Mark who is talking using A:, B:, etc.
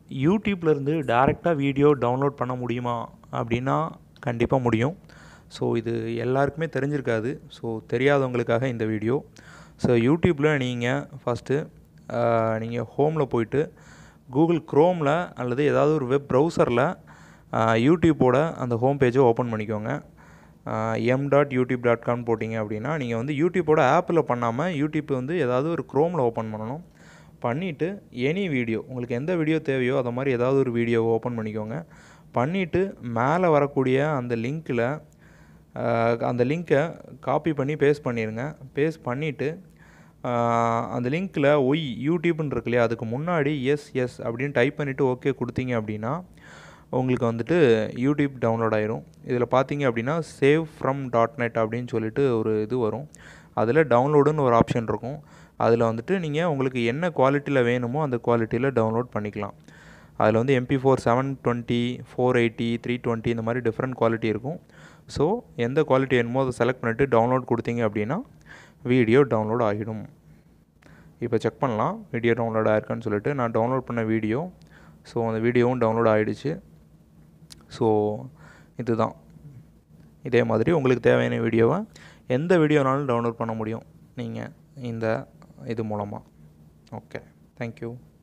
A: யூடியூப்லேருந்து டேரெக்டாக video download பண்ண முடியுமா அப்படின்னா கண்டிப்பாக முடியும் ஸோ இது எல்லாருக்குமே தெரிஞ்சிருக்காது ஸோ தெரியாதவங்களுக்காக இந்த வீடியோ ஸோ யூடியூப்பில் நீங்கள் ஃபஸ்ட்டு நீங்கள் ஹோமில் போயிட்டு கூகுள் க்ரோமில் அல்லது ஏதாவது ஒரு வெப் ப்ரௌசரில் யூடியூப்போட அந்த ஹோம் பேஜை ஓப்பன் பண்ணிக்கோங்க M dot YouTube dot com போட்டிங்க அப்படின்னா நீங்கள் வந்து யூடியூப்போட ஆப்பில் பண்ணாமல் யூடியூப் வந்து ஏதாவது ஒரு க்ரோமில் ஓப்பன் பண்ணணும் பண்ணிவிட்டு எனி வீடியோ உங்களுக்கு எந்த வீடியோ தேவையோ அதை மாதிரி ஏதாவது ஒரு வீடியோவை ஓப்பன் பண்ணிக்கோங்க பண்ணிவிட்டு மேலே வரக்கூடிய அந்த லிங்க்கில் அந்த லிங்க்கை காப்பி பண்ணி பேஸ்ட் பண்ணிடுங்க பேஸ்ட் பண்ணிவிட்டு அந்த லிங்க்கில் ஒய் யூடியூப்னு இருக்கு இல்லையா அதுக்கு முன்னாடி எஸ் எஸ் அப்படின்னு டைப் பண்ணிவிட்டு ஓகே கொடுத்தீங்க அப்படின்னா உங்களுக்கு வந்துட்டு யூடியூப் டவுன்லோட் ஆயிரும் இதில் பார்த்தீங்க அப்படின்னா சேவ் ஃப்ரம் டாட் நெட் அப்படின்னு சொல்லிட்டு ஒரு இது வரும் அதில் டவுன்லோடுன்னு ஒரு ஆப்ஷன் இருக்கும் அதில் வந்துட்டு நீங்கள் உங்களுக்கு என்ன குவாலிட்டியில் வேணுமோ அந்த குவாலிட்டியில் டவுன்லோட் பண்ணிக்கலாம் அதில் வந்து MP four seven twenty four eighty three twenty இந்த மாதிரி டிஃப்ரெண்ட் குவாலிட்டி இருக்கும் ஸோ எந்த குவாலிட்டி வேணுமோ அதை செலக்ட் பண்ணிவிட்டு டவுன்லோட் கொடுத்தீங்க அப்படின்னா வீடியோ டவுன்லோட் ஆகிடும் இப்போ செக் பண்ணலாம் வீடியோ டவுன்லோட் ஆயிருக்கான்னு சொல்லிட்டு நான் டவுன்லோட் பண்ண வீடியோ ஸோ அந்த வீடியோவும் டவுன்லோட் ஆகிடுச்சு ஸோ இதுதான் இதே மாதிரி உங்களுக்கு தேவையான வீடியோவை எந்த வீடியோனாலும் டவுன்லோட் பண்ண முடியும் நீங்கள் இந்த இது மூலமாக ஓகே தேங்க்யூ